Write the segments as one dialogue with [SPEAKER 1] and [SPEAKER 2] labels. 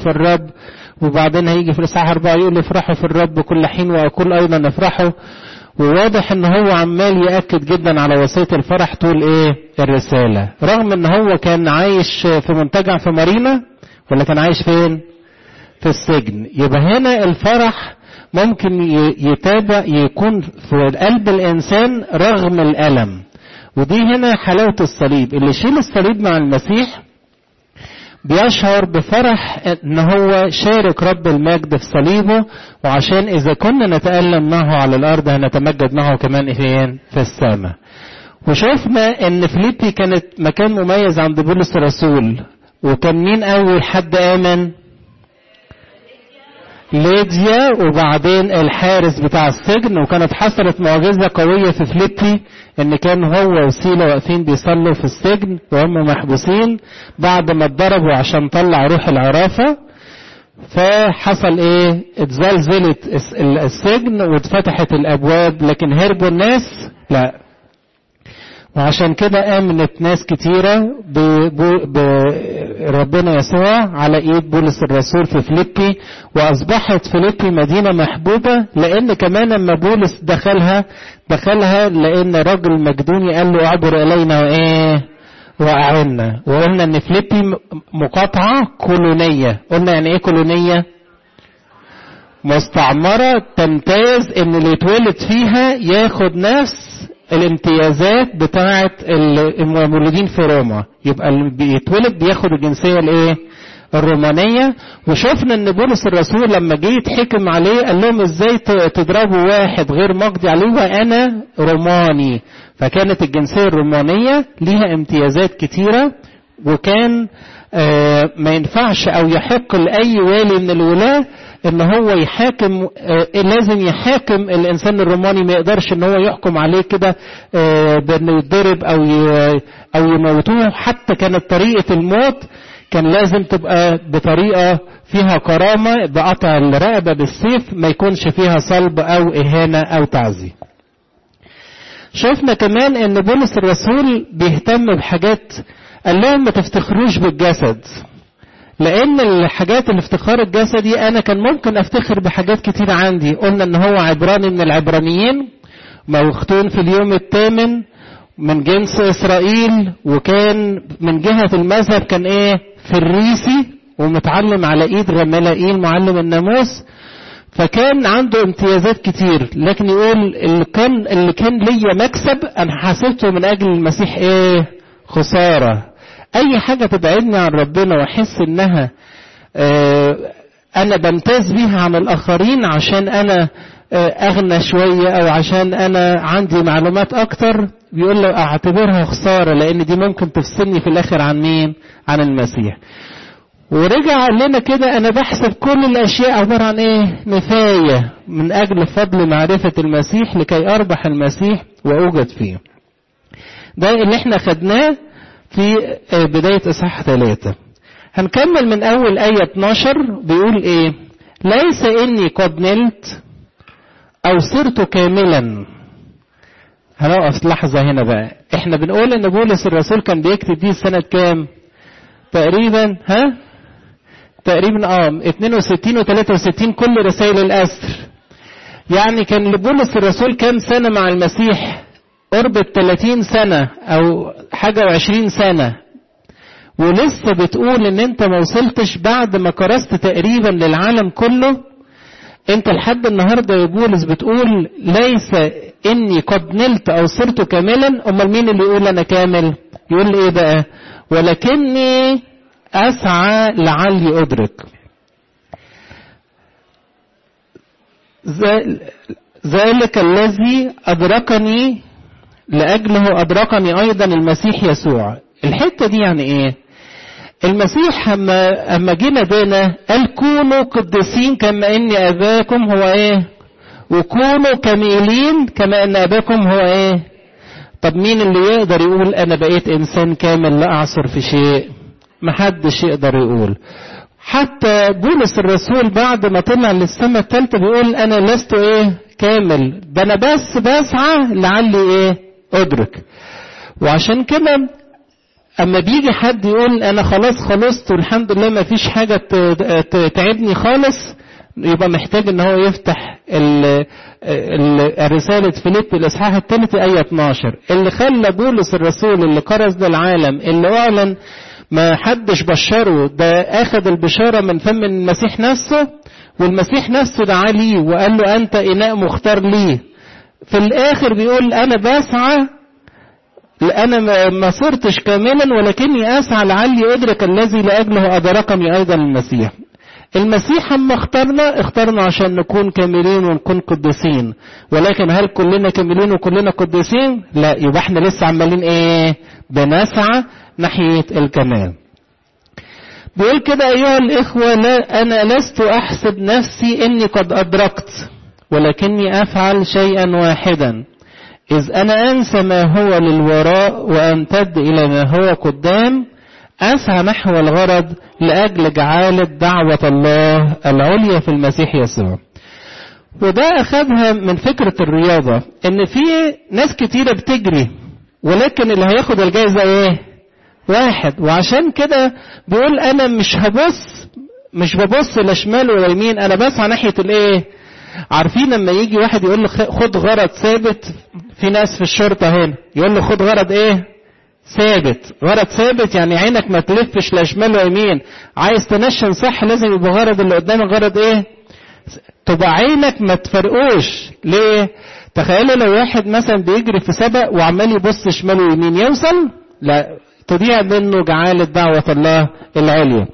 [SPEAKER 1] في الرب وبعدين هيجي في الإصحاح أربعة يقول افرحوا في الرب كل حين وأقول أيضا افرحوا وواضح ان هو عمال يأكد جدا على وصية الفرح طول ايه الرسالة رغم ان هو كان عايش في منتجع في مارينا ولا كان عايش فين في السجن يبقى هنا الفرح ممكن يتابع يكون في قلب الانسان رغم الالم ودي هنا حلاوة الصليب اللي يشيل الصليب مع المسيح بيشعر بفرح ان هو شارك رب المجد في صليبه وعشان اذا كنا نتألم معه على الارض هنتمجد معه كمان فين في السماء وشفنا ان فيليبي كانت مكان مميز عند بولس الرسول وكان مين اول حد امن ليديا وبعدين الحارس بتاع السجن وكانت حصلت معجزة قوية في فليبي ان كان هو وسيلة واقفين بيصلوا في السجن وهم محبوسين بعد ما اتضربوا عشان طلع روح العرافة فحصل ايه اتزلزلت السجن واتفتحت الابواب لكن هربوا الناس لا وعشان كده آمنت ناس كتيرة بربنا يسوع على ايد بولس الرسول في فيليبي واصبحت فيليبي مدينة محبوبة لان كمان لما بولس دخلها دخلها لان راجل مقدوني قال له اعبر الينا وايه واعنا وقلنا ان فيليبي مقاطعة كولونية قلنا يعني ايه كولونية مستعمرة تمتاز ان اللي يتولد فيها ياخد نفس الامتيازات بتاعة المولودين في روما يبقى اللي بيتولد بياخد الجنسية الايه الرومانية وشفنا ان بولس الرسول لما جه يتحكم عليه قال لهم ازاي تضربوا واحد غير مقضي عليه وانا روماني فكانت الجنسية الرومانية ليها امتيازات كتيرة وكان آه ما ينفعش او يحق لاي والي من الولاة ان هو يحاكم آه لازم يحاكم الانسان الروماني ما يقدرش ان هو يحكم عليه كده آه بانه يتضرب او او يموتوه حتى كانت طريقة الموت كان لازم تبقى بطريقة فيها كرامة بقطع الرقبة بالسيف ما يكونش فيها صلب او اهانة او تعذيب شفنا كمان ان بولس الرسول بيهتم بحاجات قال لهم ما تفتخروش بالجسد لان الحاجات الافتخار الجسدي انا كان ممكن افتخر بحاجات كتير عندي قلنا ان هو عبراني من العبرانيين موختون في اليوم الثامن من جنس اسرائيل وكان من جهة المذهب كان ايه فريسي ومتعلم على ايد غملائيل معلم الناموس فكان عنده امتيازات كتير لكن يقول اللي كان اللي كان ليا مكسب انا حسبته من اجل المسيح ايه خساره اي حاجه تبعدني عن ربنا واحس انها اه انا بمتاز بيها عن الاخرين عشان انا اه اغنى شويه او عشان انا عندي معلومات اكتر بيقول له اعتبرها خساره لان دي ممكن تفصلني في الاخر عن مين عن المسيح ورجع قال لنا كده انا بحسب كل الاشياء عبارة عن ايه نفاية من اجل فضل معرفة المسيح لكي اربح المسيح واوجد فيه ده اللي احنا خدناه في بداية اصحاح ثلاثة هنكمل من اول اية 12 بيقول ايه ليس اني قد نلت او صرت كاملا هنقف لحظة هنا بقى احنا بنقول ان بولس الرسول كان بيكتب دي سنة كام تقريبا ها تقريبا اه 62 و 63 كل رسائل الاسر يعني كان لبولس الرسول كام سنة مع المسيح قرب ال 30 سنة او حاجة و20 سنة ولسه بتقول ان انت ما وصلتش بعد ما كرست تقريبا للعالم كله انت لحد النهاردة يا بولس بتقول ليس اني قد نلت او صرت كاملا امال مين اللي يقول انا كامل يقول ايه بقى ولكني أسعى لعلي أدرك ذلك الذي أدركني لأجله أدركني أيضا المسيح يسوع الحتة دي يعني إيه المسيح أما, أما جينا دانا قال كونوا قديسين كما إن أباكم هو إيه وكونوا كميلين كما إن أباكم هو إيه طب مين اللي يقدر يقول أنا بقيت إنسان كامل لا أعصر في شيء محدش يقدر يقول حتى بولس الرسول بعد ما طلع للسماء الثالثة بيقول أنا لست إيه كامل ده أنا بس بسعى لعلي إيه أدرك وعشان كده اما بيجي حد يقول انا خلاص خلصت والحمد لله ما فيش حاجة تعبني خالص يبقى محتاج ان هو يفتح ال ال رسالة فيليب الاصحاح الثالث اية 12 اللي خلى بولس الرسول اللي كرز للعالم اللي اعلن ما حدش بشره ده اخذ البشارة من فم المسيح نفسه والمسيح نفسه دعا ليه وقال له انت اناء مختار ليه في الاخر بيقول انا بسعى انا ما صرتش كاملا ولكني اسعى لعلي ادرك الذي لاجله ادركني ايضا المسيح المسيح اما اختارنا اختارنا عشان نكون كاملين ونكون قديسين ولكن هل كلنا كاملين وكلنا قديسين لا يبقى احنا لسه عمالين ايه بنسعى ناحية الكمال بيقول كده ايها الاخوة لا انا لست احسب نفسي اني قد ادركت ولكني افعل شيئا واحدا اذ انا انسى ما هو للوراء وامتد الى ما هو قدام أسعى نحو الغرض لأجل جعالة دعوة الله العليا في المسيح يسوع وده أخذها من فكرة الرياضة إن في ناس كتيرة بتجري ولكن اللي هياخد الجائزة إيه؟ واحد وعشان كده بيقول أنا مش هبص مش ببص لا شمال ولا يمين أنا بسعى ناحية الإيه؟ عارفين لما يجي واحد يقول له خد غرض ثابت في ناس في الشرطة هنا يقول له خد غرض إيه؟ ثابت غرض ثابت يعني عينك ما تلفش لا شمال ولا يمين عايز تنشن صح لازم يبقى غرض اللي قدامك غرض ايه تبقى عينك ما تفرقوش ليه تخيلوا لو واحد مثلا بيجري في سبق وعمال يبص شمال ويمين يوصل لا تضيع منه جعالة دعوة الله العليا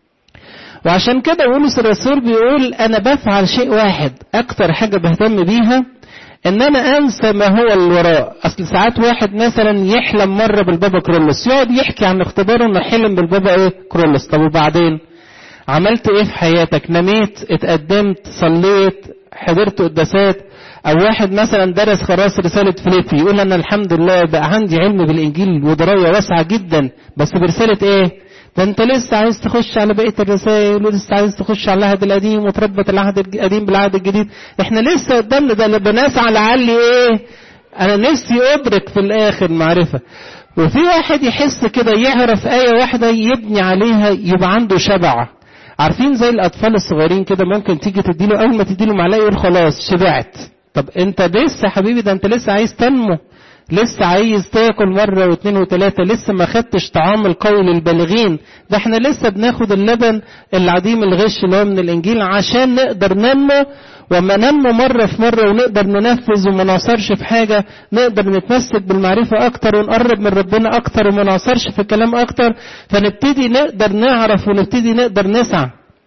[SPEAKER 1] وعشان كده بولس الرسول بيقول انا بفعل شيء واحد اكتر حاجة بهتم بيها ان انا انسى ما هو الوراء اصل ساعات واحد مثلا يحلم مرة بالبابا كرولوس يقعد يحكي عن اختباره انه حلم بالبابا ايه كرولوس طب وبعدين عملت ايه في حياتك نميت اتقدمت صليت حضرت قداسات او واحد مثلا درس خلاص رسالة فيليبي يقول انا الحمد لله بقى عندي علم بالانجيل ودراية واسعة جدا بس برسالة ايه ده انت لسه عايز تخش على بقيه الرسائل ولسه عايز تخش على العهد القديم وتربط العهد القديم بالعهد الجديد احنا لسه قدامنا ده بنسعى لعلي ايه انا نفسي ادرك في الاخر معرفه وفي واحد يحس كده يعرف آية واحدة يبني عليها يبقى عنده شبع عارفين زي الأطفال الصغيرين كده ممكن تيجي تديله أول ما تديله معلقة يقول خلاص شبعت طب أنت لسه حبيبي ده أنت لسه عايز تنمو لسه عايز تاكل مرة واثنين وثلاثة لسه ما خدتش طعام القوي للبالغين ده احنا لسه بناخد اللبن العديم الغش اللي هو من الانجيل عشان نقدر ننمو وما ننمو مرة في مرة ونقدر ننفذ وما نعصرش في حاجة نقدر نتمسك بالمعرفة اكتر ونقرب من ربنا اكتر وما نعصرش في الكلام اكتر فنبتدي نقدر نعرف ونبتدي نقدر نسعى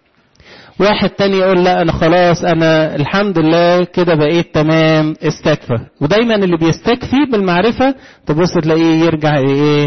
[SPEAKER 1] واحد تاني يقول لا انا خلاص انا الحمد لله كده بقيت تمام استكفى ودايما اللي بيستكفي بالمعرفة تبص تلاقيه يرجع ايه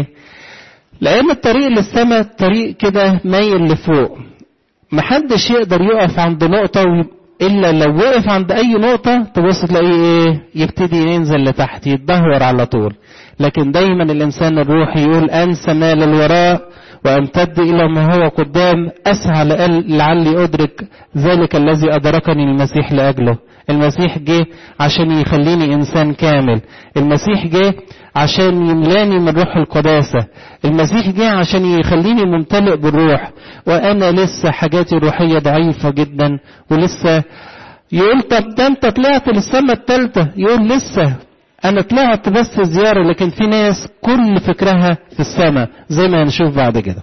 [SPEAKER 1] لان الطريق للسماء طريق كده مايل لفوق محدش يقدر يقف عند نقطة الا لو وقف عند اي نقطة تبص تلاقيه ايه يبتدي ينزل لتحت يتدهور على طول لكن دايما الانسان الروحي يقول انسى ما للوراء وامتد الى ما هو قدام اسعى لعلي ادرك ذلك الذي ادركني المسيح لاجله المسيح جه عشان يخليني انسان كامل المسيح جه عشان يملاني من روح القداسة المسيح جه عشان يخليني ممتلئ بالروح وانا لسه حاجاتي الروحية ضعيفة جدا ولسه يقول طب ده انت طلعت للسماء الثالثة يقول لسه انا طلعت بس زيارة لكن في ناس كل فكرها في السماء زي ما هنشوف بعد كده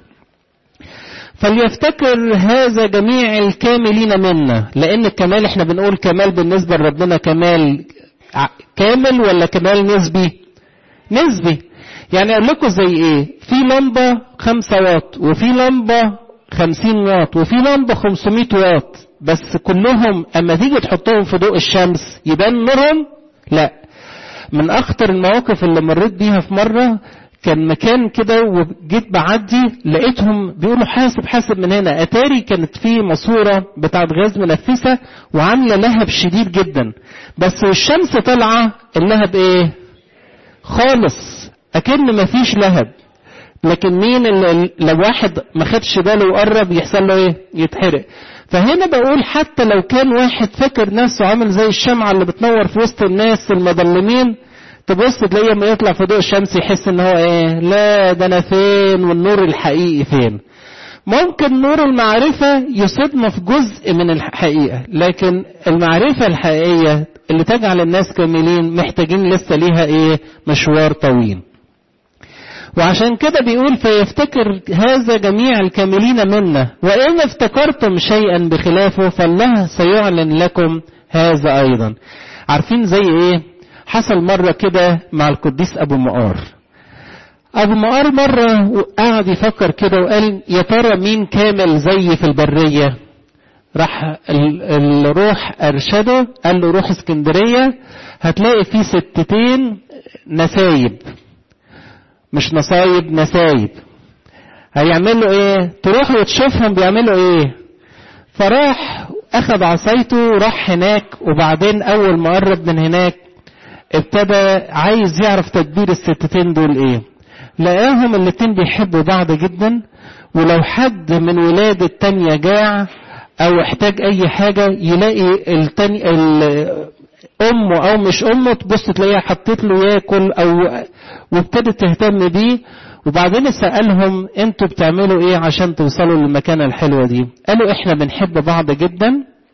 [SPEAKER 1] فليفتكر هذا جميع الكاملين منا لان الكمال احنا بنقول كمال بالنسبة لربنا كمال كامل ولا كمال نسبي نسبي يعني اقول لكم زي ايه في لمبة خمسة واط وفي لمبة خمسين واط وفي لمبة خمسمائة واط بس كلهم اما تيجي تحطهم في ضوء الشمس يبان نورهم لا من اخطر المواقف اللي مريت بيها في مرة كان مكان كده وجيت بعدي لقيتهم بيقولوا حاسب حاسب من هنا اتاري كانت في ماسوره بتاعت غاز منفسه وعامله لهب شديد جدا بس والشمس طالعه اللهب ايه خالص اكن مفيش لهب لكن مين اللي لو واحد ما خدش باله وقرب يحصل له ايه يتحرق فهنا بقول حتى لو كان واحد فاكر نفسه عامل زي الشمعة اللي بتنور في وسط الناس المظلمين تبص تلاقيه لما يطلع في ضوء الشمس يحس ان هو ايه لا ده انا فين والنور الحقيقي فين ممكن نور المعرفة يصدم في جزء من الحقيقة لكن المعرفة الحقيقية اللي تجعل الناس كاملين محتاجين لسه ليها ايه مشوار طويل وعشان كده بيقول فيفتكر هذا جميع الكاملين منا وإن افتكرتم شيئا بخلافه فالله سيعلن لكم هذا أيضا عارفين زي إيه حصل مرة كده مع القديس أبو مقار أبو مقار مرة قعد يفكر كده وقال يا ترى مين كامل زي في البرية راح الروح أرشده قال له روح اسكندرية هتلاقي فيه ستتين نسايب مش نصايب نسايب هيعملوا ايه تروح وتشوفهم بيعملوا ايه فراح اخذ عصايته وراح هناك وبعدين اول ما قرب من هناك ابتدى عايز يعرف تدبير الستتين دول ايه لقاهم الاتنين بيحبوا بعض جدا ولو حد من ولاد التانية جاع او احتاج اي حاجة يلاقي التاني امه او مش امه تبص تلاقيها حطيت له ياكل او وابتدت تهتم بيه وبعدين سألهم انتوا بتعملوا ايه عشان توصلوا للمكانة الحلوة دي قالوا احنا بنحب بعض جدا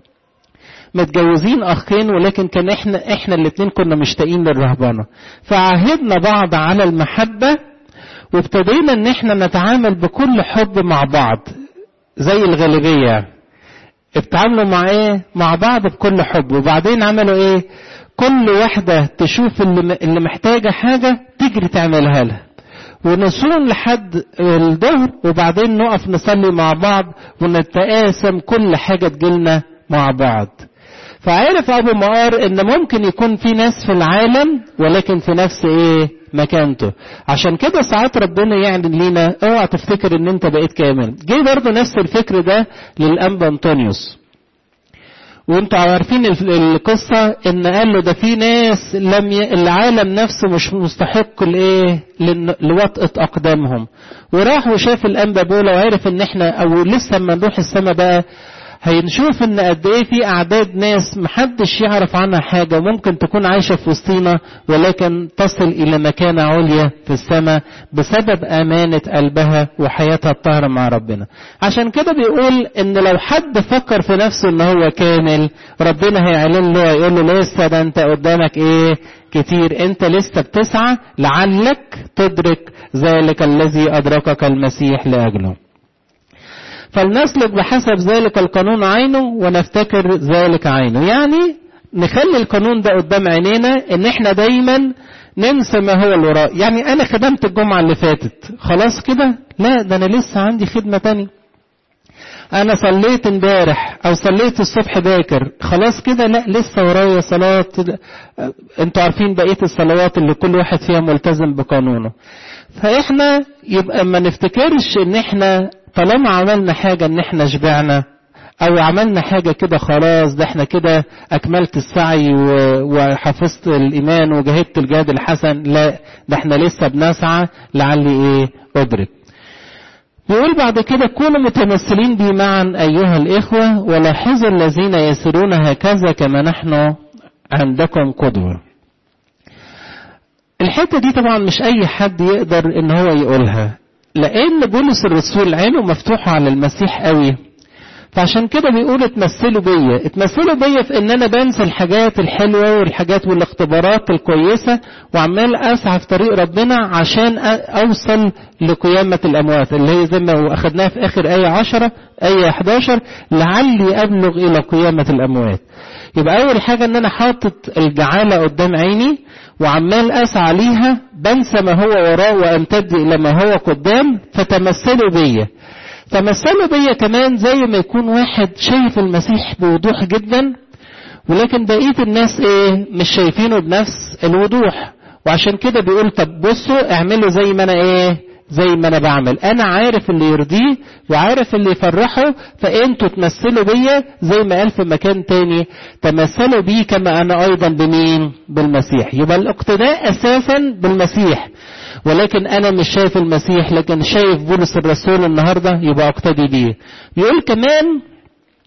[SPEAKER 1] متجوزين اخين ولكن كان احنا احنا الاتنين كنا مشتاقين للرهبانة فعهدنا بعض على المحبة وابتدينا ان احنا نتعامل بكل حب مع بعض زي الغالبية اتعاملوا مع ايه مع بعض بكل حب وبعدين عملوا ايه كل واحدة تشوف اللي, اللي محتاجة حاجة تجري تعملها لها ونصوم لحد الظهر وبعدين نقف نصلي مع بعض ونتقاسم كل حاجة تجيلنا مع بعض فعرف ابو مقار ان ممكن يكون في ناس في العالم ولكن في نفس ايه مكانته عشان كده ساعات ربنا يعلن لينا اوعى تفتكر ان انت بقيت كامل جه برضه نفس الفكر ده للانبا انطونيوس وانتوا عارفين القصة ان قال له ده في ناس لم ي... العالم نفسه مش مستحق لايه لوطئة اقدامهم وراح وشاف الانبا بولا وعرف ان احنا او لسه اما نروح السما بقى هنشوف ان قد ايه في اعداد ناس محدش يعرف عنها حاجه ممكن تكون عايشه في وسطينا ولكن تصل الى مكانه عليا في السماء بسبب امانه قلبها وحياتها الطاهره مع ربنا عشان كده بيقول ان لو حد فكر في نفسه ان هو كامل ربنا هيعلن له يقول له لسه ده انت قدامك ايه كتير انت لسه بتسعى لعلك تدرك ذلك الذي ادركك المسيح لاجله فلنسلك بحسب ذلك القانون عينه ونفتكر ذلك عينه يعني نخلي القانون ده قدام عينينا ان احنا دايما ننسى ما هو الوراء يعني انا خدمت الجمعة اللي فاتت خلاص كده لا ده انا لسه عندي خدمة تانية انا صليت امبارح او صليت الصبح باكر خلاص كده لا لسه ورايا صلاة انتوا عارفين بقية الصلوات اللي كل واحد فيها ملتزم بقانونه فاحنا يبقى ما نفتكرش ان احنا طالما عملنا حاجة ان احنا شبعنا او عملنا حاجة كده خلاص ده احنا كده اكملت السعي وحفظت الايمان وجهدت الجهاد الحسن لا ده احنا لسه بنسعى لعلي ايه ادرك بيقول بعد كده كونوا متمثلين بي معا ايها الاخوة ولاحظوا الذين يسيرون هكذا كما نحن عندكم قدوة الحتة دي طبعا مش اي حد يقدر ان هو يقولها لان بولس الرسول عينه مفتوحة على المسيح قوي فعشان كده بيقول اتمثلوا بيا اتمثلوا بيا في ان انا بنسى الحاجات الحلوة والحاجات والاختبارات الكويسة وعمال اسعى في طريق ربنا عشان اوصل لقيامة الاموات اللي هي زي ما اخدناها في اخر اية عشرة اية 11 لعلي ابلغ الى قيامة الاموات يبقى اول حاجة ان انا حاطط الجعالة قدام عيني وعمال اسعى ليها بنسى ما هو وراء وامتد الى ما هو قدام فتمثلوا بيا تمثلوا بيا كمان زي ما يكون واحد شايف المسيح بوضوح جدا ولكن بقية الناس ايه مش شايفينه بنفس الوضوح وعشان كده بيقول طب بصوا اعملوا زي ما انا ايه زي ما انا بعمل انا عارف اللي يرضيه وعارف اللي يفرحه فانتوا تمثلوا بيا زي ما قال في مكان تاني تمثلوا بي كما انا ايضا بمين بالمسيح يبقى الاقتداء اساسا بالمسيح ولكن انا مش شايف المسيح لكن شايف بولس الرسول النهارده يبقى اقتدي بيه يقول كمان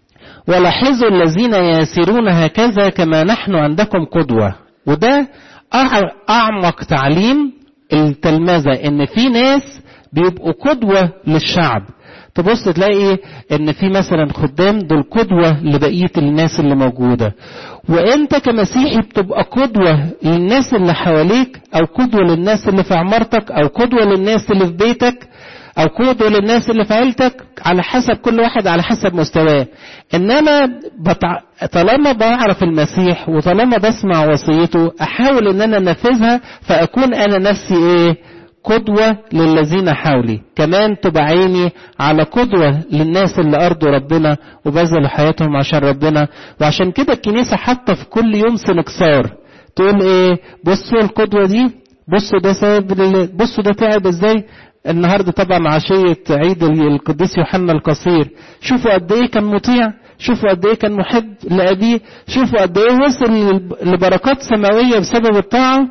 [SPEAKER 1] ولاحظوا الذين يسيرون هكذا كما نحن عندكم قدوه وده اعمق تعليم التلمذة ان في ناس بيبقوا قدوة للشعب تبص تلاقي ان في مثلا خدام دول قدوة لبقية الناس اللي موجودة وانت كمسيحي بتبقى قدوة للناس اللي حواليك او قدوة للناس اللي في عمارتك او قدوة للناس اللي في بيتك او قدوة للناس اللي في عيلتك على حسب كل واحد على حسب مستواه انما بتع... طالما بعرف المسيح وطالما بسمع وصيته احاول ان انا انفذها فاكون انا نفسي ايه قدوة للذين حولي كمان تبقى عيني على قدوة للناس اللي أرضوا ربنا وبذلوا حياتهم عشان ربنا وعشان كده الكنيسة حتى في كل يوم سنكسار تقول ايه بصوا القدوة دي بصوا ده سبب بصوا ده تعب ازاي النهارده طبعا عشية عيد القديس يوحنا القصير شوفوا قد ايه كان مطيع شوفوا قد ايه كان محب لأبيه شوفوا قد ايه وصل لبركات سماوية بسبب الطاعة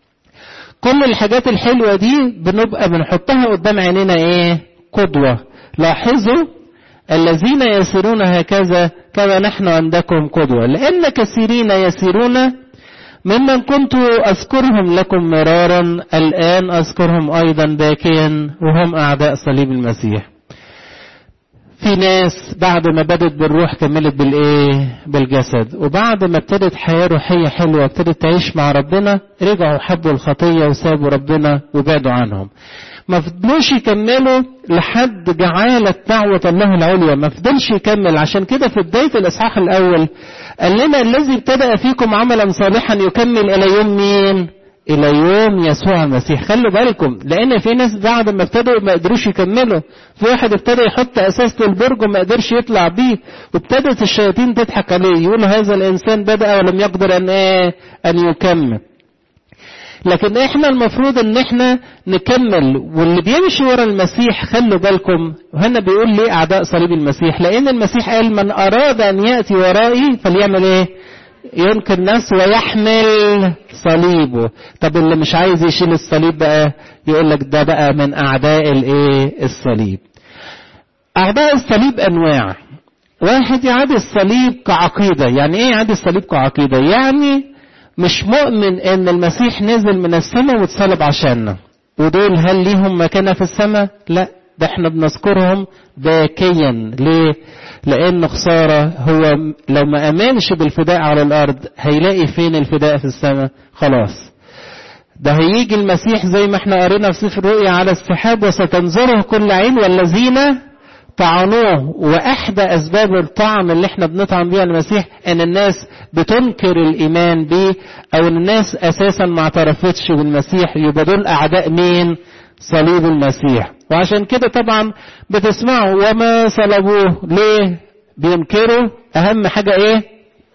[SPEAKER 1] كل الحاجات الحلوة دي بنبقى بنحطها قدام عينينا ايه قدوة لاحظوا الذين يسيرون هكذا كما نحن عندكم قدوة لأن كثيرين يسيرون ممن كنت أذكرهم لكم مرارا الآن أذكرهم أيضا باكيا وهم أعداء صليب المسيح في ناس بعد ما بدت بالروح كملت بالايه بالجسد وبعد ما ابتدت حياه روحيه حلوه ابتدت تعيش مع ربنا رجعوا حبوا الخطيه وسابوا ربنا وبعدوا عنهم ما فضلوش يكملوا لحد جعالة دعوة الله العليا ما فضلش يكمل عشان كده في بداية الإصحاح الأول قال لنا الذي ابتدأ فيكم عملا صالحا يكمل إلى يوم مين؟ الى يوم يسوع المسيح خلوا بالكم لان في ناس بعد ما ابتدوا ما قدروش يكملوا في واحد ابتدى يحط اساس للبرج وما قدرش يطلع بيه وابتدت الشياطين تضحك عليه يقول هذا الانسان بدا ولم يقدر ان ايه ان يكمل لكن احنا المفروض ان احنا نكمل واللي بيمشي ورا المسيح خلوا بالكم وهنا بيقول ليه اعداء صليب المسيح لان المسيح قال من اراد ان ياتي ورائي فليعمل ايه ينكر نفسه ويحمل صليبه طب اللي مش عايز يشيل الصليب بقى يقول لك ده بقى من اعداء الايه الصليب اعداء الصليب انواع واحد يعادي الصليب كعقيدة يعني ايه يعادي الصليب كعقيدة يعني مش مؤمن ان المسيح نزل من السماء واتصلب عشاننا ودول هل ليهم مكانة في السماء لا ده احنا بنذكرهم باكيا ليه لان خسارة هو لو ما امنش بالفداء على الارض هيلاقي فين الفداء في السماء خلاص ده هيجي المسيح زي ما احنا قرينا في سفر الرؤيا على السحاب وستنظره كل عين والذين طعنوه واحدى اسباب الطعن اللي احنا بنطعن بيها المسيح ان الناس بتنكر الايمان بيه او الناس اساسا ما اعترفتش بالمسيح يبقى دول اعداء مين صليب المسيح وعشان كده طبعا بتسمعوا وما صلبوه ليه بينكروا اهم حاجة ايه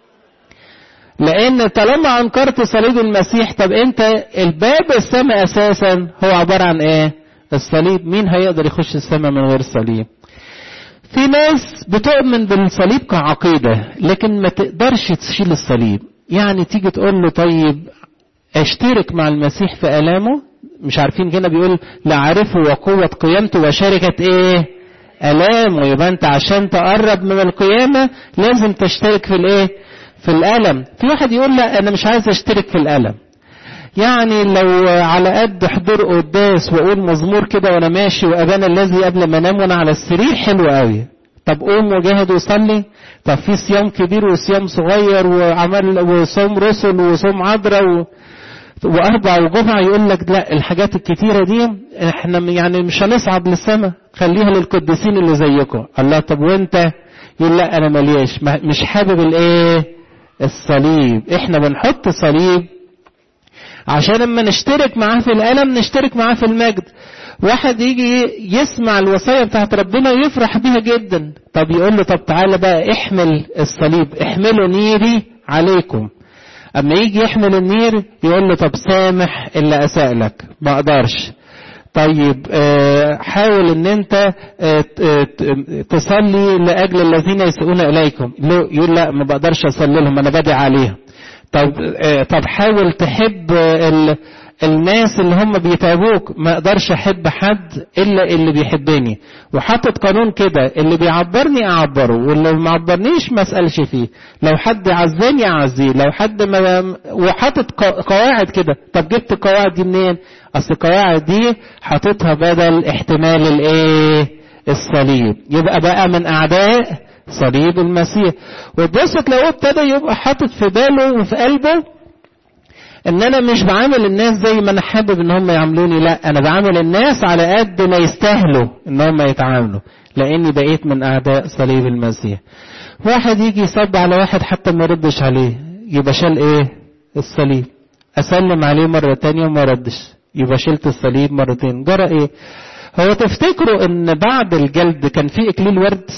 [SPEAKER 1] لان طالما انكرت صليب المسيح طب انت الباب السماء اساسا هو عبارة عن ايه الصليب مين هيقدر يخش السماء من غير صليب في ناس بتؤمن بالصليب كعقيدة لكن ما تقدرش تشيل الصليب يعني تيجي تقول له طيب اشترك مع المسيح في ألامه مش عارفين هنا بيقول لعرفه وقوة قيامته وشركة ايه ألامه يبقى انت عشان تقرب من القيامة لازم تشترك في الايه في الألم في واحد يقول لا انا مش عايز اشترك في الألم يعني لو على قد حضور قداس واقول مزمور كده وانا ماشي وابانا الذي قبل ما انام وانا على السرير حلو قوي طب قوم وجاهد وصلي طب في صيام كبير وصيام صغير وعمل وصوم رسل وصوم عذراء و... واربع وجمعه يقول لك لا الحاجات الكتيره دي احنا يعني مش هنصعد للسماء خليها للقديسين اللي زيكم الله طب وانت يقول لا انا ملياش مش حابب الايه الصليب احنا بنحط صليب عشان لما نشترك معاه في الألم نشترك معاه في المجد واحد يجي يسمع الوصايا بتاعت ربنا ويفرح بيها جدا طب يقول له طب تعالى بقى احمل الصليب احملوا نيري عليكم اما يجي يحمل النير يقول له طب سامح اللي اساء لك ما اقدرش طيب حاول ان انت تصلي لاجل الذين يسيئون اليكم يقول لا ما بقدرش اصلي لهم انا بدعي عليهم طب طب حاول تحب الناس اللي هم بيتعبوك ما اقدرش احب حد الا اللي بيحبني وحاطط قانون كده اللي بيعبرني اعبره واللي ما عبرنيش ما اسالش فيه لو حد عزاني اعزيه لو حد ما وحاطط قواعد كده طب جبت القواعد دي منين اصل القواعد دي حاططها بدل احتمال الايه الصليب يبقى بقى من اعداء صليب المسيح وتبص تلاقوه ابتدى يبقى حاطط في باله وفي قلبه ان انا مش بعامل الناس زي ما انا حابب ان هم يعاملوني لا انا بعامل الناس على قد ما يستاهلوا ان هم يتعاملوا لاني بقيت من اعداء صليب المسيح واحد يجي يصب على واحد حتى ما يردش عليه يبقى شال ايه الصليب اسلم عليه مرة تانية وما ردش يبقى شلت الصليب مرتين جرى ايه هو تفتكروا ان بعد الجلد كان في اكليل ورد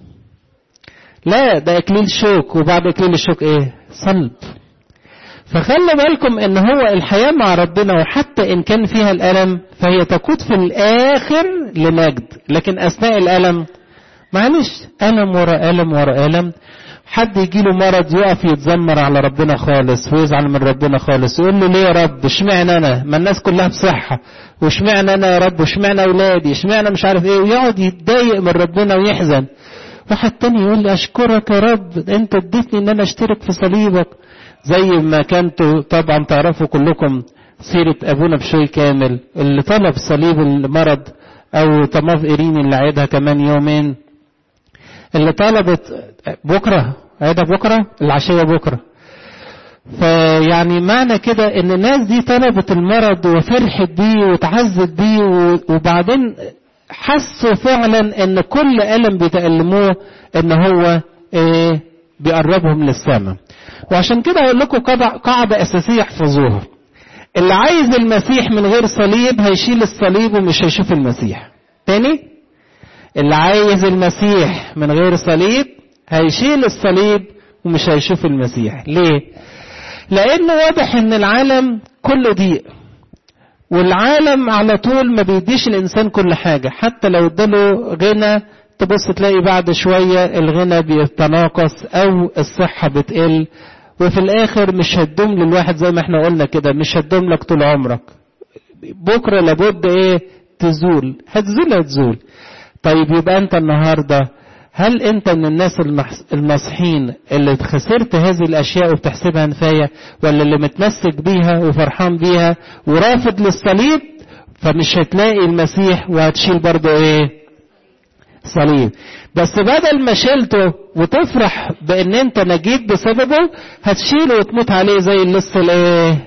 [SPEAKER 1] لا ده اكليل شوك وبعد اكليل الشوك ايه صلب فخلي بالكم ان هو الحياة مع ربنا وحتى ان كان فيها الالم فهي تقود في الاخر لمجد لكن اثناء الالم معلش الم ورا الم ورا الم حد يجي له مرض يقف يتذمر على ربنا خالص ويزعل من ربنا خالص يقول له ليه يا رب اشمعنى انا ما الناس كلها بصحه واشمعنى انا يا رب واشمعنى اولادي اشمعنى مش عارف ايه ويقعد يتضايق من ربنا ويحزن واحد تاني يقول لي اشكرك يا رب انت اديتني ان انا اشترك في صليبك زي ما كنتوا طبعا تعرفوا كلكم سيرة أبونا بشوي كامل اللي طلب صليب المرض أو طماف إيرين اللي عيدها كمان يومين اللي طلبت بكرة عيدها بكرة العشية بكرة فيعني معنى كده ان الناس دي طلبت المرض وفرحت بيه وتعزت بيه وبعدين حسوا فعلا ان كل ألم بيتألموه ان هو ايه بيقربهم للسماء وعشان كده اقول لكم قاعدة اساسية احفظوها اللي عايز المسيح من غير صليب هيشيل الصليب ومش هيشوف المسيح تاني اللي عايز المسيح من غير صليب هيشيل الصليب ومش هيشوف المسيح ليه لانه واضح ان العالم كله ضيق والعالم على طول ما بيديش الانسان كل حاجة حتى لو اداله غنى تبص تلاقي بعد شوية الغنى بيتناقص او الصحة بتقل وفي الاخر مش هتدوم للواحد زي ما احنا قلنا كده مش هتدوم لك طول عمرك بكرة لابد ايه تزول هتزول هتزول طيب يبقى انت النهاردة هل انت من الناس الناصحين اللي خسرت هذه الاشياء وبتحسبها نفاية ولا اللي متمسك بيها وفرحان بيها ورافض للصليب فمش هتلاقي المسيح وهتشيل برضه ايه صليب بس بدل ما شلته وتفرح بان انت نجيت بسببه هتشيله وتموت عليه زي اللص الايه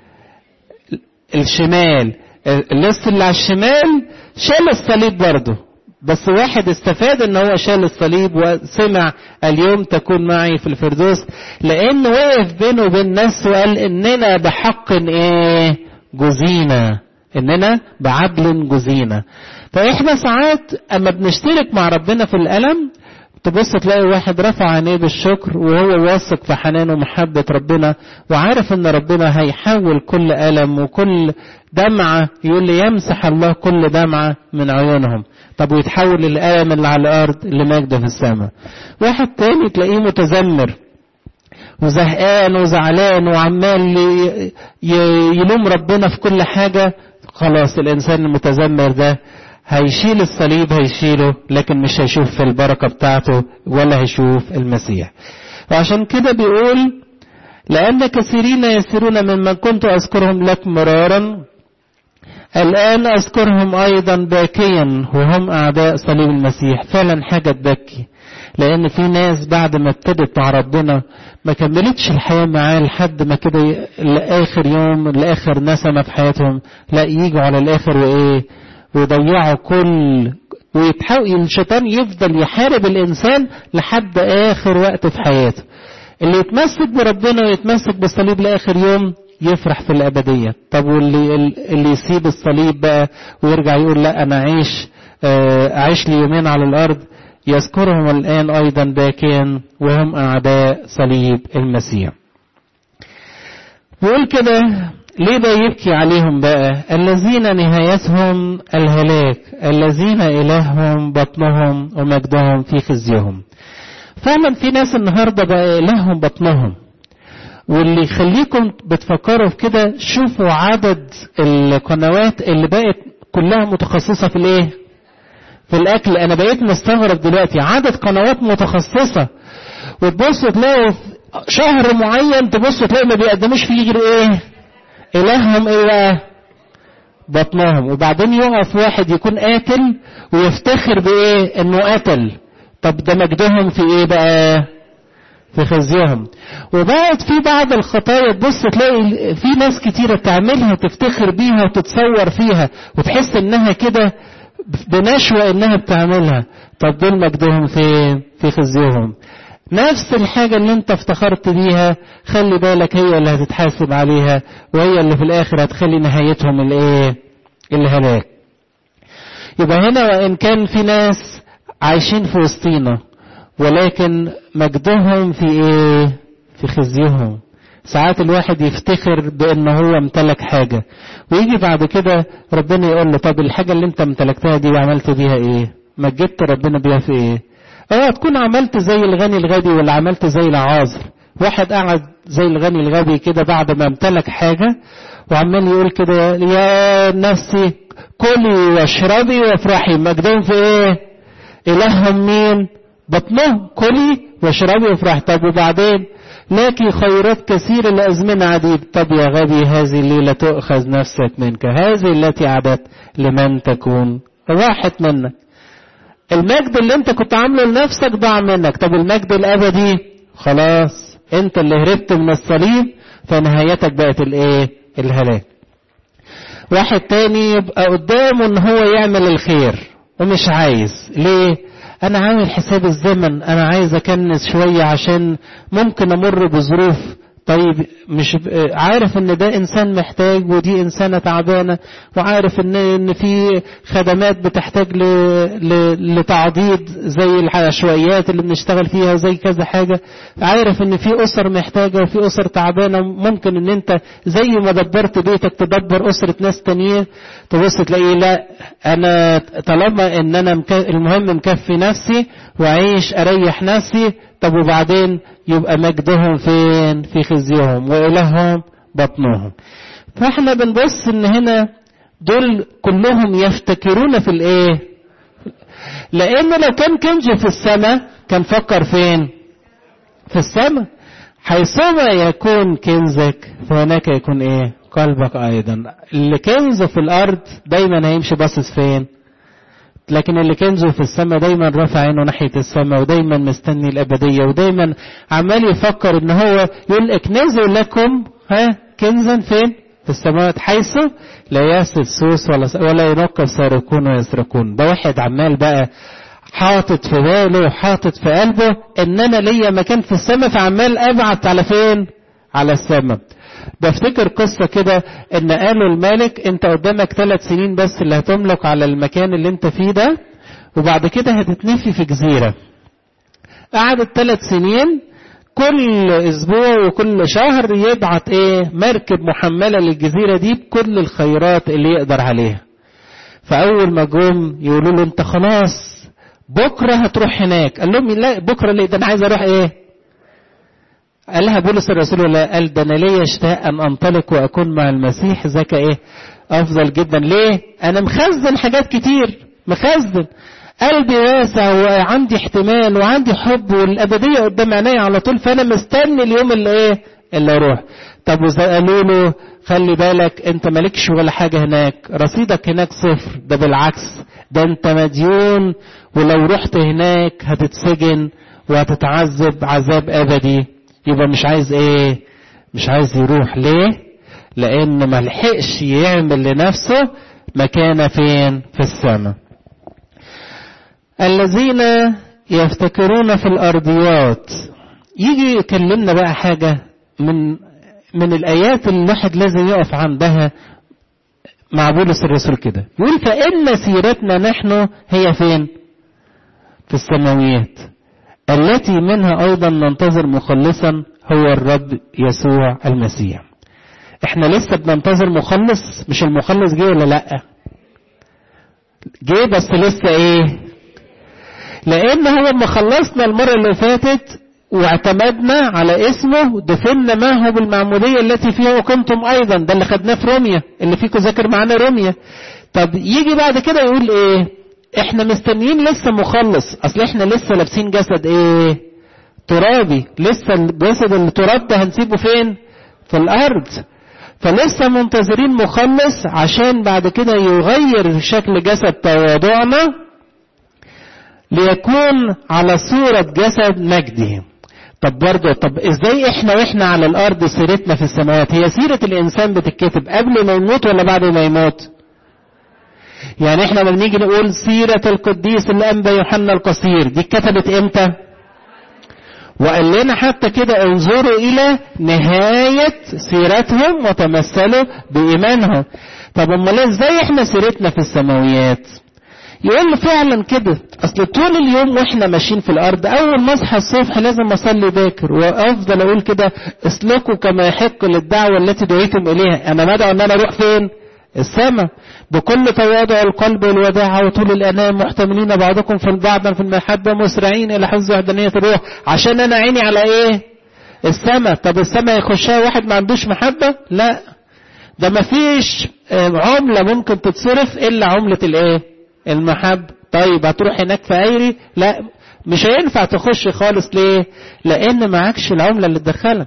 [SPEAKER 1] الشمال اللص اللي على الشمال شال الصليب برضه بس واحد استفاد ان هو شال الصليب وسمع اليوم تكون معي في الفردوس لانه وقف بينه وبين نفسه وقال اننا بحق ايه جزينا اننا بعدل جزينا فاحنا ساعات اما بنشترك مع ربنا في الالم تبص تلاقي واحد رفع عينيه بالشكر وهو واثق في حنان ومحبة ربنا وعارف ان ربنا هيحول كل ألم وكل دمعة يقول لي يمسح الله كل دمعة من عيونهم طب ويتحول الألم اللي على الأرض لمجد في السماء واحد تاني تلاقيه متذمر وزهقان وزعلان وعمال يلوم ربنا في كل حاجة خلاص الإنسان المتذمر ده هيشيل الصليب هيشيله لكن مش هيشوف في البركة بتاعته ولا هيشوف المسيح وعشان كده بيقول لأن كثيرين يسيرون ممن كنت أذكرهم لك مرارا الآن أذكرهم أيضا باكيا وهم أعداء صليب المسيح فعلا حاجة تبكي لأن في ناس بعد ما ابتدت مع ربنا ما كملتش الحياة معاه لحد ما كده لآخر يوم لآخر نسمة في حياتهم لا يجوا على الآخر وإيه ويضيعوا كل ويتحاول الشيطان يفضل يحارب الإنسان لحد آخر وقت في حياته اللي يتمسك بربنا ويتمسك بالصليب لآخر يوم يفرح في الأبدية طب واللي اللي يسيب الصليب بقى ويرجع يقول لا أنا أعيش أعيش لي يومين على الأرض يذكرهم الآن أيضا باكيا وهم أعداء صليب المسيح بيقول كده ليه ده يبكي عليهم بقى الذين نهايتهم الهلاك الذين إلههم بطنهم ومجدهم في خزيهم فعلا في ناس النهاردة بقى إلههم بطنهم واللي يخليكم بتفكروا في كده شوفوا عدد القنوات اللي بقت كلها متخصصة في الايه في الاكل انا بقيت مستغرب دلوقتي عدد قنوات متخصصة وتبصوا تلاقوا شهر معين تبصوا تلاقوا ما بيقدموش فيه غير ايه الههم ايه بقى بطنهم وبعدين يقف واحد يكون قاتل ويفتخر بايه انه قتل طب ده مجدهم في ايه بقى في خزيهم وبقت في بعض الخطايا تبص تلاقي في ناس كتيرة تعملها تفتخر بيها وتتصور فيها وتحس انها كده بنشوة انها بتعملها طب دول مجدهم فين في خزيهم نفس الحاجة اللي انت افتخرت بيها خلي بالك هي اللي هتتحاسب عليها وهي اللي في الاخر هتخلي نهايتهم الايه الهلاك يبقى هنا وان كان في ناس عايشين في وسطينا ولكن مجدهم في ايه في خزيهم ساعات الواحد يفتخر بان هو امتلك حاجة ويجي بعد كده ربنا يقول له طب الحاجة اللي انت امتلكتها دي وعملت بيها ايه مجدت ربنا بيها في ايه اه تكون عملت زي الغني الغبي ولا عملت زي العازر واحد قعد زي الغني الغبي كده بعد ما امتلك حاجة وعمال يقول كده يا نفسي كلي واشربي وافرحي مجدهم في ايه الههم مين بطنهم كلي واشربي وافرحي طب وبعدين لك خيرات كثيرة لأزمنة عديد طب يا غبي هذه الليلة تؤخذ نفسك منك هذه التي عدت لمن تكون راحت منك المجد اللي انت كنت عامله لنفسك ضاع منك طب المجد الابدي خلاص انت اللي هربت من الصليب فنهايتك بقت الايه الهلاك واحد تاني يبقى قدامه ان هو يعمل الخير ومش عايز ليه انا عامل حساب الزمن انا عايز اكنس شوية عشان ممكن امر بظروف طيب مش عارف ان ده انسان محتاج ودي انسانه تعبانه وعارف ان ان في خدمات بتحتاج ل... ل... لتعضيد زي العشوائيات اللي بنشتغل فيها زي كذا حاجه عارف ان في اسر محتاجه وفي اسر تعبانه ممكن ان انت زي ما دبرت بيتك تدبر اسره ناس تانيين تبص تلاقي لا انا طالما ان انا مك... المهم مكفي نفسي واعيش اريح نفسي طب وبعدين يبقى مجدهم فين في خزيهم وإلههم بطنهم فاحنا بنبص ان هنا دول كلهم يفتكرون في الايه لان لو كان كنز في السماء كان فكر فين في السماء حيثما يكون كنزك فهناك يكون ايه قلبك ايضا اللي كنزه في الارض دايما هيمشي باصص فين لكن اللي كنزه في السماء دايما رافع عينه ناحية السماء ودايما مستني الأبدية ودايما عمال يفكر ان هو يقول اكنزوا لكم ها كنزا فين في السماوات حيث لا ياسد سوس ولا ولا ينقب سارقون ويسرقون ده واحد عمال بقى حاطط في باله وحاطط في قلبه ان انا ليا مكان في السماء فعمال ابعت على فين على السماء بفتكر قصة كده ان قالوا الملك انت قدامك ثلاث سنين بس اللي هتملك على المكان اللي انت فيه ده وبعد كده هتتنفي في جزيرة قعدت ثلاث سنين كل اسبوع وكل شهر يبعت ايه مركب محملة للجزيرة دي بكل الخيرات اللي يقدر عليها فاول ما جم يقولوا له انت خلاص بكرة هتروح هناك قال لهم لا بكرة ليه ده انا عايز اروح ايه قال لها بولس الرسول ولا قال ده انا ليا اشتاق ان انطلق واكون مع المسيح ذاك ايه افضل جدا ليه انا مخزن حاجات كتير مخزن قلبي واسع وعندي احتمال وعندي حب والابديه قدام عينيا على طول فانا مستني اليوم اللي ايه اللي اروح طب قالوا له خلي بالك انت مالكش ولا حاجه هناك رصيدك هناك صفر ده بالعكس ده انت مديون ولو رحت هناك هتتسجن وهتتعذب عذاب ابدي يبقى مش عايز ايه مش عايز يروح ليه لان ما لحقش يعمل لنفسه مكانة فين في السماء الذين يفتكرون في الارضيات يجي يكلمنا بقى حاجة من من الايات اللي الواحد لازم يقف عندها مع بولس الرسول كده يقول فان سيرتنا نحن هي فين في السماويات التي منها ايضا ننتظر مخلصا هو الرب يسوع المسيح احنا لسه بننتظر مخلص مش المخلص جه ولا لا جه بس لسه ايه لان هو لما خلصنا المره اللي فاتت واعتمدنا على اسمه دفنا معه بالمعمودية التي فيها أقمتم أيضا ده اللي خدناه في روميا اللي فيكم ذاكر معانا روميا طب يجي بعد كده يقول ايه احنا مستنيين لسه مخلص اصل احنا لسه لابسين جسد ايه ترابي لسه الجسد التراب ده هنسيبه فين في الارض فلسه منتظرين مخلص عشان بعد كده يغير شكل جسد تواضعنا ليكون على صورة جسد مجده طب برضه طب ازاي احنا واحنا على الارض سيرتنا في السماوات هي سيرة الانسان بتتكتب قبل ما يموت ولا بعد ما يموت يعني احنا لما بنيجي نقول سيرة القديس الانبا يوحنا القصير دي اتكتبت امتى وقال لنا حتى كده انظروا الى نهاية سيرتهم وتمثلوا بايمانهم طب امال ازاي احنا سيرتنا في السماويات يقول له فعلا كده اصل طول اليوم واحنا ماشيين في الارض اول ما اصحى الصبح لازم اصلي باكر وافضل اقول كده اسلكوا كما يحق للدعوه التي دعيتم اليها انا مدعو ان انا اروح فين السماء بكل تواضع القلب والوداعة وطول الأنام محتملين بعضكم في البعض في المحبة مسرعين إلى حفظ وحدانية الروح عشان أنا عيني على إيه؟ السماء طب السماء يخشها واحد ما عندوش محبة؟ لا ده ما فيش عملة ممكن تتصرف إلا عملة الإيه؟ المحبة طيب هتروح هناك في أيري؟ لا مش هينفع تخش خالص ليه؟ لأن معكش العملة اللي تدخلها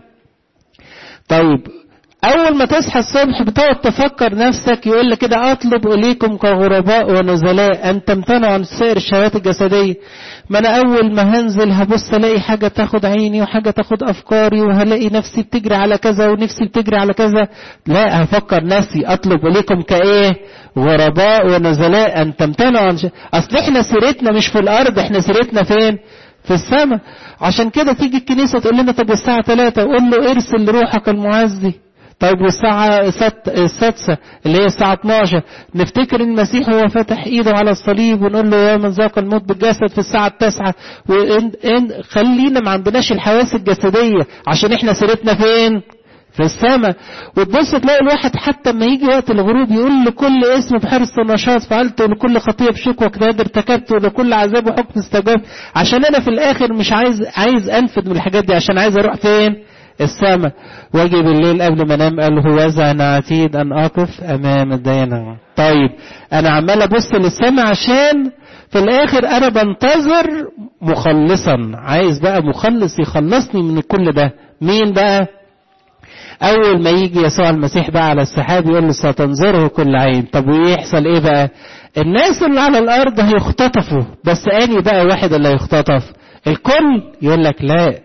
[SPEAKER 1] طيب أول ما تصحى الصبح بتقعد تفكر نفسك يقول لك كده أطلب إليكم كغرباء ونزلاء أن تمتنعوا عن سائر الشهوات الجسدية ما أنا أول ما هنزل هبص ألاقي حاجة تاخد عيني وحاجة تاخد أفكاري وهلاقي نفسي بتجري على كذا ونفسي بتجري على كذا لا هفكر نفسي أطلب إليكم كإيه غرباء ونزلاء أن تمتنعوا عن ش... أصل إحنا سيرتنا مش في الأرض إحنا سيرتنا فين؟ في السماء عشان كده تيجي الكنيسة تقول لنا طب الساعة 3 قول له ارسل روحك المعزي طيب والساعة السادسة اللي هي الساعة 12 نفتكر ان المسيح هو فتح ايده على الصليب ونقول له يا من ذاق الموت بالجسد في الساعة التاسعة وإن إن خلينا ما عندناش الحواس الجسدية عشان احنا سيرتنا فين؟ في السماء وتبص تلاقي الواحد حتى لما يجي وقت الغروب يقول لكل اسم بحرص ونشاط فعلت ولكل خطيه بشكوى اجتهاد ارتكبت ولكل عذاب وحكم استجاب عشان انا في الاخر مش عايز عايز انفذ من الحاجات دي عشان عايز اروح فين؟ السماء واجي بالليل قبل ما انام قال هوذا انا عتيد ان اقف امام الدينة طيب انا عمال ابص للسماء عشان في الاخر انا بنتظر مخلصا عايز بقى مخلص يخلصني من كل ده مين بقى اول ما يجي يسوع المسيح بقى على السحاب يقول له ستنظره كل عين طب ويحصل ايه بقى الناس اللي على الارض هيختطفوا بس اني بقى واحد اللي هيختطف الكل يقول لك لا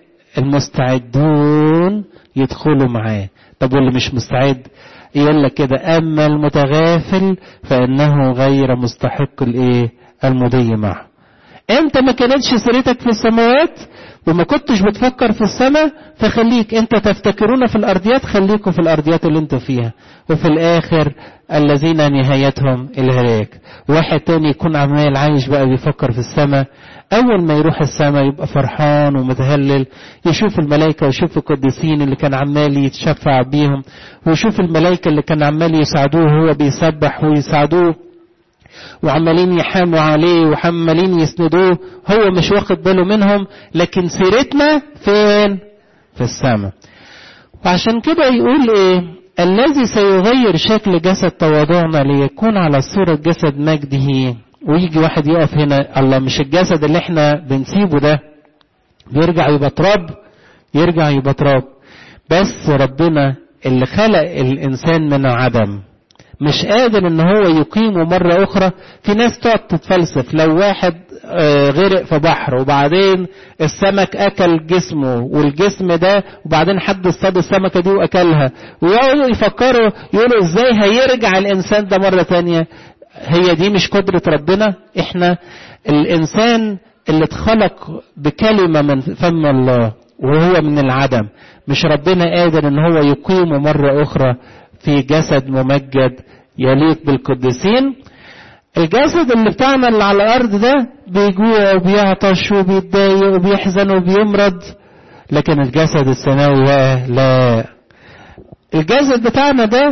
[SPEAKER 1] المستعدون يدخلوا معاه طب واللي مش مستعد يقول لك كده اما المتغافل فانه غير مستحق الايه المضي معه انت ما كانتش سيرتك في السماوات وما كنتش بتفكر في السماء فخليك انت تفتكرون في الارضيات خليكم في الارضيات اللي انتوا فيها وفي الاخر الذين نهايتهم الهلاك واحد تاني يكون عمال عايش بقى بيفكر في السماء اول ما يروح السماء يبقى فرحان ومتهلل يشوف الملائكه ويشوف القديسين اللي كان عمال يتشفع بيهم ويشوف الملائكه اللي كان عمال يساعدوه وهو بيسبح ويساعدوه وعمالين يحاموا عليه وعمالين يسندوه هو مش واخد باله منهم لكن سيرتنا فين في السماء وعشان كده يقول ايه الذي سيغير شكل جسد تواضعنا ليكون على صورة جسد مجده ويجي واحد يقف هنا الله مش الجسد اللي احنا بنسيبه ده بيرجع يبقى تراب يرجع يبقى تراب بس ربنا اللي خلق الانسان من عدم مش قادر ان هو يقيمه مرة اخرى في ناس تقعد تتفلسف لو واحد غرق في بحر وبعدين السمك اكل جسمه والجسم ده وبعدين حد اصطاد السمكة دي واكلها ويقعدوا يفكروا يقولوا ازاي هيرجع الانسان ده مرة تانية هي دي مش قدرة ربنا احنا الانسان اللي اتخلق بكلمة من فم الله وهو من العدم مش ربنا قادر ان هو يقيمه مرة اخرى في جسد ممجد يليق بالقديسين الجسد اللي بتاعنا اللي على الارض ده بيجوع وبيعطش وبيتضايق وبيحزن وبيمرض لكن الجسد السماوي لا الجسد بتاعنا ده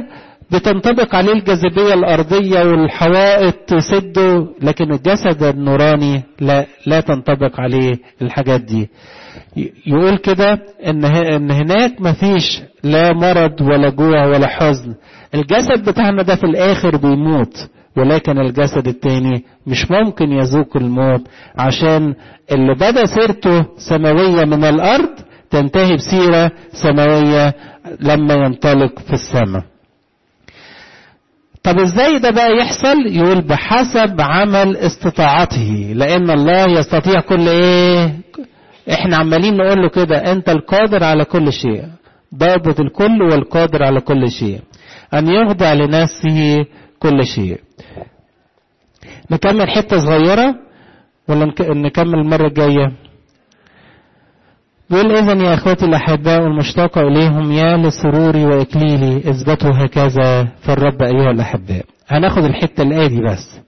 [SPEAKER 1] بتنطبق عليه الجاذبية الأرضية والحوائط تسده لكن الجسد النوراني لا, لا تنطبق عليه الحاجات دي يقول كده إن, إن هناك مفيش لا مرض ولا جوع ولا حزن الجسد بتاعنا ده في الآخر بيموت ولكن الجسد التاني مش ممكن يذوق الموت عشان اللي بدا سيرته سماوية من الأرض تنتهي بسيرة سماوية لما ينطلق في السماء طب ازاي ده بقى يحصل يقول بحسب عمل استطاعته لان الله يستطيع كل ايه احنا عمالين نقول له كده انت القادر على كل شيء ضابط الكل والقادر على كل شيء ان يخضع لنفسه كل شيء نكمل حته صغيره ولا نكمل المره الجايه بيقول إذا يا أخوتي الأحباء المشتاقة إليهم يا لسروري وإكليلي اثبتوا هكذا في الرب أيها الأحباء هناخد الحتة الآية دي بس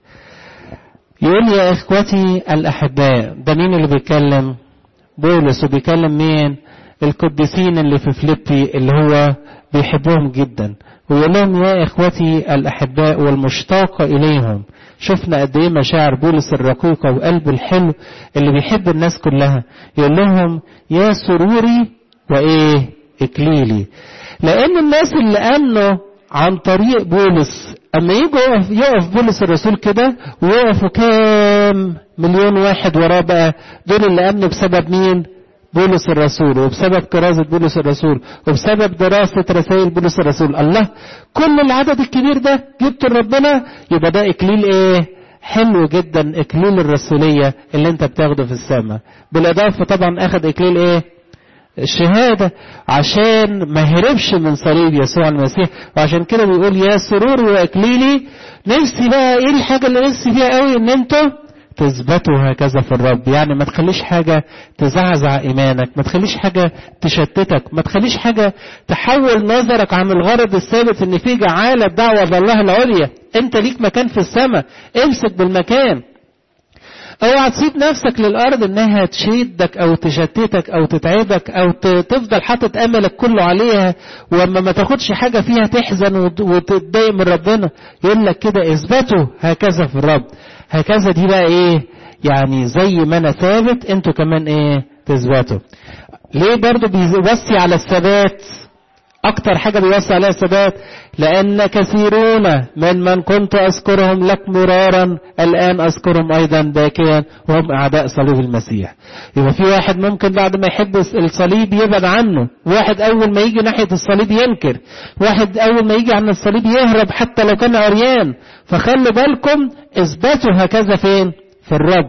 [SPEAKER 1] يقول يا إخوتي الأحباء ده مين اللي بيتكلم بولس وبيكلم مين القديسين اللي في فليبي اللي هو بيحبهم جدا ويقول لهم يا إخوتي الأحباء والمشتاقة إليهم شفنا قد ايه مشاعر بولس الرقيقه وقلبه الحلو اللي بيحب الناس كلها يقول لهم يا سروري وايه اكليلي لان الناس اللي امنوا عن طريق بولس اما يجوا يقف, يقف بولس الرسول كده ويقفوا كام مليون واحد وراه بقى دول اللي امنوا بسبب مين بولس الرسول وبسبب كرازة بولس الرسول وبسبب دراسة رسائل بولس الرسول الله كل العدد الكبير ده جبت لربنا يبقى ده إكليل إيه حلو جدا إكليل الرسولية اللي أنت بتاخده في السماء بالإضافة طبعا أخذ إكليل إيه الشهادة عشان ما هربش من صليب يسوع المسيح وعشان كده بيقول يا سرور وإكليلي نفسي بقى إيه الحاجة اللي نفسي فيها قوي إن أنتوا تثبتوا هكذا في الرب يعني ما تخليش حاجة تزعزع إيمانك ما تخليش حاجة تشتتك ما تخليش حاجة تحول نظرك عن الغرض الثابت ان في جعالة دعوة بالله العليا انت ليك مكان في السماء امسك بالمكان اوعى تسيب نفسك للارض انها تشدك او تشتتك او تتعبك او تفضل حاطط املك كله عليها واما ما تاخدش حاجه فيها تحزن وتتضايق من ربنا يقول لك كده اثبتوا هكذا في الرب هكذا دي بقى ايه يعني زي ما انا ثابت انتوا كمان ايه تثبتوا ليه برضو بيوصي على الثبات اكتر حاجة بيوصي عليها الثبات لان كثيرون من من كنت اذكرهم لك مرارا الان اذكرهم ايضا باكيا وهم اعداء صليب المسيح يبقى في واحد ممكن بعد ما يحب الصليب يبعد عنه واحد اول ما يجي ناحية الصليب ينكر واحد اول ما يجي عن الصليب يهرب حتى لو كان عريان فخلوا بالكم اثبتوا هكذا فين في الرب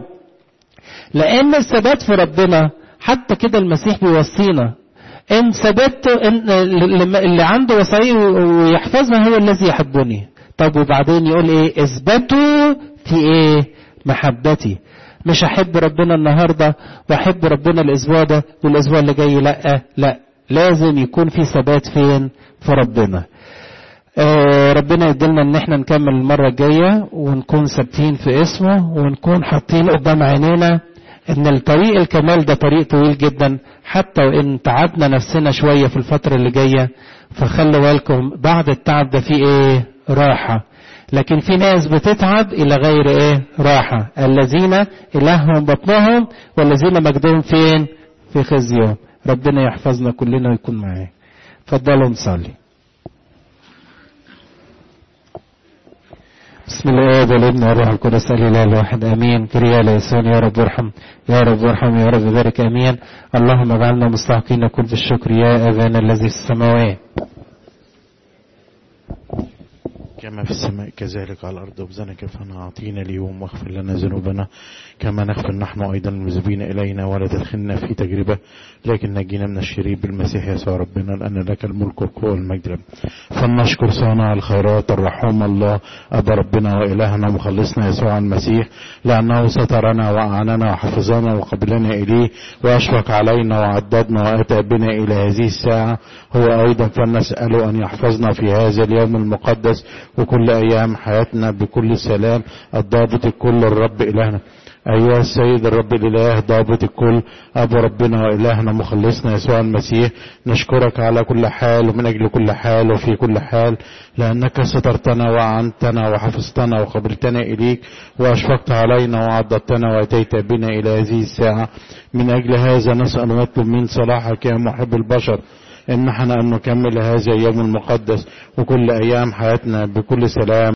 [SPEAKER 1] لان الثبات في ربنا حتى كده المسيح بيوصينا ان ثبت إن اللي عنده وصايا ويحفظها هو الذي يحبني طب وبعدين يقول ايه اثبتوا في ايه محبتي مش احب ربنا النهارده واحب ربنا الاسبوع ده والاسبوع اللي جاي لا لا لازم يكون في ثبات فين في ربنا آه ربنا يدلنا ان احنا نكمل المره الجايه ونكون ثابتين في اسمه ونكون حاطين قدام عينينا ان الطريق الكمال ده طريق طويل جدا حتى وان تعبنا نفسنا شوية في الفترة اللي جاية فخلوا بالكم بعد التعب ده في ايه راحة لكن في ناس بتتعب الى غير ايه راحة الذين الههم بطنهم والذين مجدهم فين في خزيهم ربنا يحفظنا كلنا ويكون معاه اتفضلوا نصلي بسم الله والابن والروح القدس الاله الواحد امين كريا ليسون يا رب ارحم يا رب ارحم يا رب بارك امين اللهم اجعلنا مستحقين كل بالشكر يا ابانا الذي في السماوات
[SPEAKER 2] كما في السماء كذلك على الأرض وبزنا كفنا أعطينا اليوم واغفر لنا ذنوبنا كما نغفر نحن أيضا المذنبين إلينا ولا تدخلنا في تجربة لكن نجينا من الشرير بالمسيح يسوع ربنا لأن لك الملك والقوة والمجد فلنشكر صانع الخيرات الرحوم الله أبا ربنا وإلهنا ومخلصنا يسوع المسيح لأنه سترنا وأعاننا وحفظنا وقبلنا إليه وأشفق علينا وعددنا وأتى بنا إلى هذه الساعة هو أيضا فلنسأله أن يحفظنا في هذا اليوم المقدس وكل أيام حياتنا بكل سلام الضابط الكل الرب إلهنا أيها السيد الرب الإله ضابط الكل أبو ربنا وإلهنا مخلصنا يسوع المسيح نشكرك على كل حال ومن أجل كل حال وفي كل حال لأنك سترتنا وعنتنا وحفظتنا وقبلتنا إليك وأشفقت علينا وعضدتنا وأتيت بنا إلى هذه الساعة من أجل هذا نسأل ونطلب من صلاحك يا محب البشر إن نحن أن نكمل هذا اليوم المقدس وكل أيام حياتنا بكل سلام